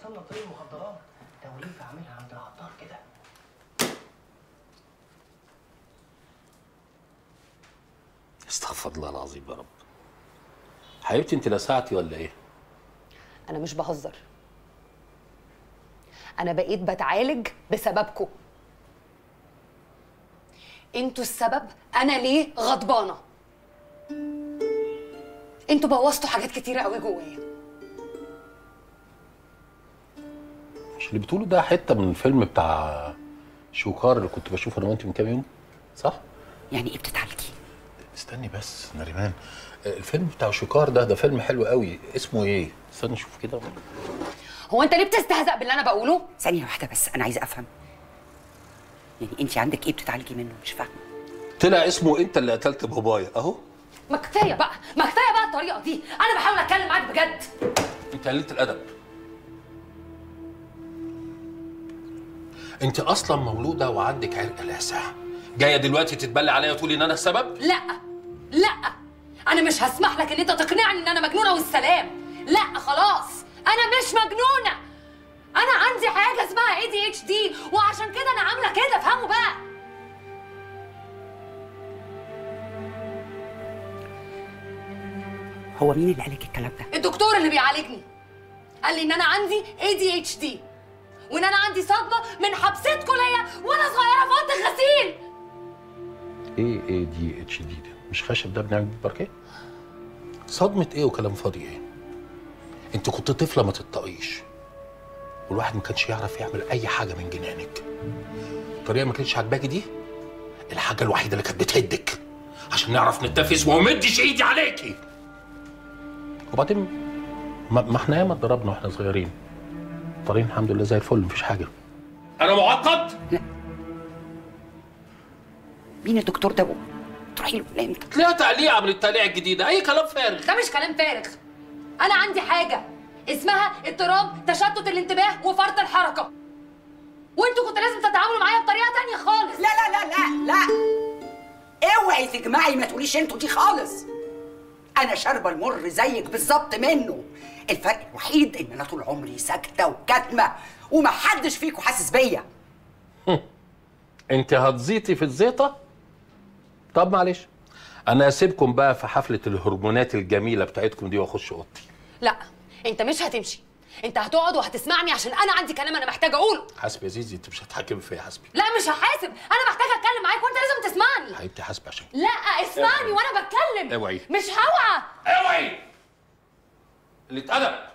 وصلنا لطريق المخدرات توليفه اعملها عند العطار كده استغفر الله العظيم يا رب حبيبتي انت لسعتي ولا ايه انا مش بهزر انا بقيت بتعالج بسببكم انتوا السبب انا ليه غضبانه انتوا بوظتوا حاجات كتيره قوي جوايا مش اللي بتقوله ده حته من الفيلم بتاع شوكار اللي كنت بشوفه انا وانت من كام يوم صح يعني ايه بتتعالجي استني بس نريمان الفيلم بتاع شوكار ده ده فيلم حلو قوي اسمه ايه استني اشوف كده هو انت ليه بتستهزأ باللي انا بقوله ثانية واحدة بس أنا عايزة أفهم يعني أنت عندك إيه بتتعالجي منه مش فاهمة طلع اسمه انت اللي قتلت بابايا اهو ما كفايه بقى ما كفايه بقى الطريقه دي انا بحاول اتكلم معاك بجد انت قليله الادب انت اصلا مولوده وعندك عرق لاسع جايه دلوقتي تتبلي عليا وتقولي ان انا السبب لا لا انا مش هسمح لك ان انت تقنعني ان انا مجنونه والسلام لا خلاص انا مش مجنونه انا عندي حاجه اسمها اي دي اتش دي وعشان كده انا عامله كده افهموا بقى هو مين اللي قالك الكلام ده؟ الدكتور اللي بيعالجني قال لي ان انا عندي اي دي اتش دي وان انا عندي صدمه من حبستكم ليا وانا صغيره في اوضه الغسيل ايه ايه دي اتش دي ده مش خشب ده بنعمل بيه باركيه صدمه ايه وكلام فاضي ايه انت كنت طفله ما تتقيش والواحد ما كانش يعرف يعمل اي حاجه من جنانك الطريقه ما كانتش عاجباكي دي الحاجه الوحيده اللي كانت بتهدك عشان نعرف نتنفس وما مدش ايدي عليكي وبعدين ما, ما احنا ياما اتضربنا واحنا صغيرين طالعين الحمد لله زي الفل مفيش حاجه انا معقد مين الدكتور ده؟ تروحي له من امتى؟ تلاقيها تعليقه من التعليق الجديده اي كلام فارغ ده مش كلام فارغ انا عندي حاجه اسمها اضطراب تشتت الانتباه وفرط الحركه وانتوا كنتوا لازم تتعاملوا معايا بطريقه تانية خالص لا لا لا لا لا اوعي تجمعي ما تقوليش انتوا دي خالص انا شاربه المر زيك بالظبط منه الفرق الوحيد ان انا طول عمري ساكته وكاتمه ومحدش فيكم حاسس بيا انت هتزيطي في الزيطه طب معلش انا هسيبكم بقى في حفله الهرمونات الجميله بتاعتكم دي واخش اوضتي لا انت مش هتمشي انت هتقعد وهتسمعني عشان انا عندي كلام انا محتاجه اقوله حاسبي يا زيزي انت مش هتحكمي فيا حاسبي لا مش هحاسب انا محتاجه اتكلم معاك وانت لازم تسمعني حبيبتي حاسبي عشان لا اسمعني وانا بتكلم اوعي. مش هوعى اوعي اللي اتقلب